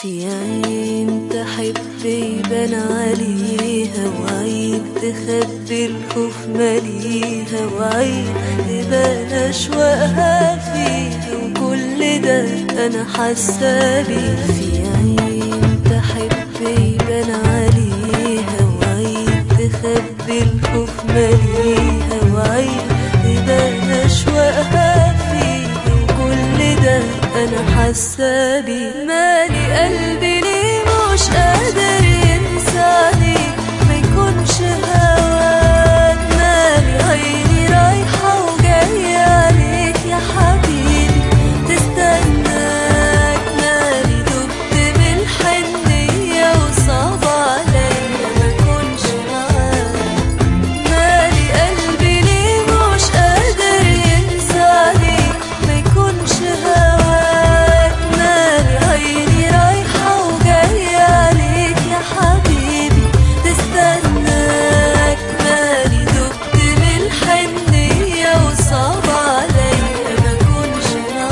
في عين تحب يبان عليها وعين تخبي الخوف ماليها وعين تبان أشواقها فيها وكل ده أنا حاسة بيه في عين تحب يبان عليها وعين تخبي الخوف ماليها وعين تبان أشواقها فيها وكل ده أنا حاسة بيه مالي قلبي ليه مش قادر ينساني ما يكونش هواك مالي عيني رايحة وجاية عليك يا حبيبي تستناك مالي دبت من الحنية وصعب عليا ما كونش معاك مالي قلبي ليه مش قادر ينساني ما يكونش هواك مالي عيني رايحة وجاية عليك يا حبيبي تستناك مالي دبت من الحنية وصعب عليا ما كونش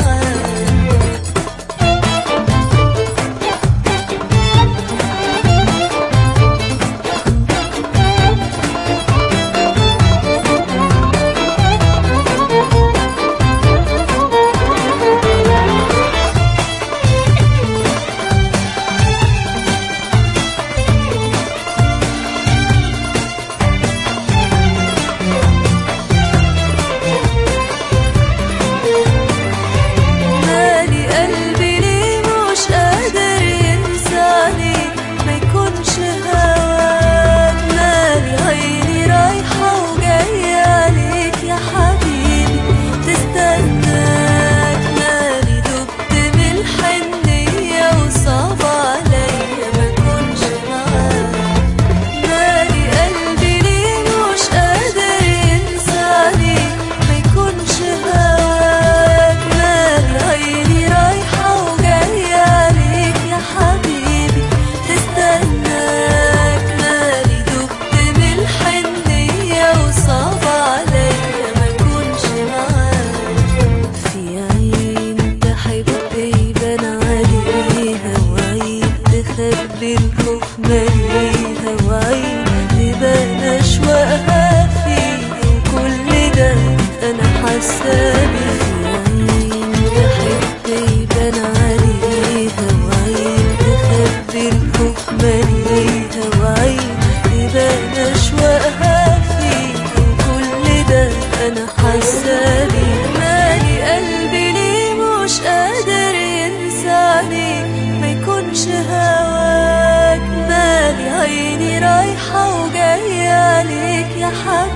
معاك مالي قلبي ليه مش قادر ينساني ما يكونش هواك مالي عيني رايحة وجاية عليك يا حبيبي تستناك مالي دبت من الحنية وصعب عليا ما كونش معاك مالي قلبي ليه مش قادر ينساني ما يكونش هواك مالي عيني رايحة وجاية عليك يا حبيبي تستناك مالي دبت من الحنية وصعب عليا ما كونش معاك في عين تحب يبان عليها وعين تخبي الخوف ماليها وعين تبان أشواقها فيها وكل ده أنا حاسة بيه في عين تحب يبان عليها وعين تخبي الخوف ماليها وعين تبان أشواقها فيها وكل ده أنا حاسة بيه مالي قلبي ليه مش قادر ينساني ما يكونش هواك مالي عيني رايحة وجاية عليك يا حبيبي